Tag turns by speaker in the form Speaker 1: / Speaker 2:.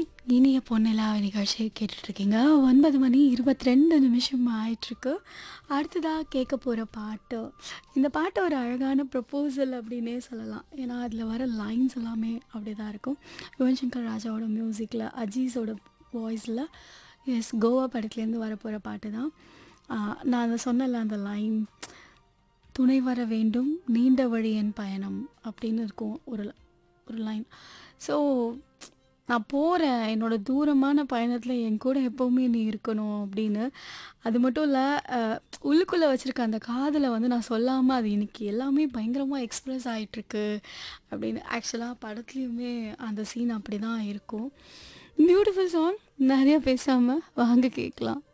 Speaker 1: இனிய பொன்னிலா நிகழ்ச்சியை கேட்டுட்ருக்கீங்க ஒன்பது மணி இருபத்தி ரெண்டு நிமிஷம் ஆயிட்டுருக்கு அடுத்ததாக கேட்க போகிற பாட்டு இந்த பாட்டு ஒரு அழகான ப்ரப்போசல் அப்படின்னே சொல்லலாம் ஏன்னா அதில் வர லைன்ஸ் எல்லாமே அப்படி தான் இருக்கும் யுவன் சங்கர் ராஜாவோட மியூசிக்கில் அஜீஸோட வாய்ஸில் எஸ் கோவா படத்துலேருந்து வரப்போகிற பாட்டு தான் ஆஹ் நான் அந்த சொன்னல அந்த லைன் துணை வர வேண்டும் நீண்ட வழி என் பயணம் அப்படின்னு இருக்கும் ஒரு ஒரு லைன் ஸோ நான் போகிறேன் என்னோட தூரமான பயணத்தில் என் கூட எப்போவுமே நீ இருக்கணும் அப்படின்னு அது மட்டும் இல்லை உள்ளுக்குள்ளே வச்சுருக்க அந்த காதலை வந்து நான் சொல்லாமல் அது இன்னைக்கு எல்லாமே பயங்கரமாக எக்ஸ்ப்ரெஸ் ஆகிட்டுருக்கு அப்படின்னு ஆக்சுவலாக படத்துலையுமே அந்த சீன் அப்படி தான் இருக்கும் பியூட்டிஃபுல் சாங் நிறைய பேசாமல் வாங்க கேட்கலாம்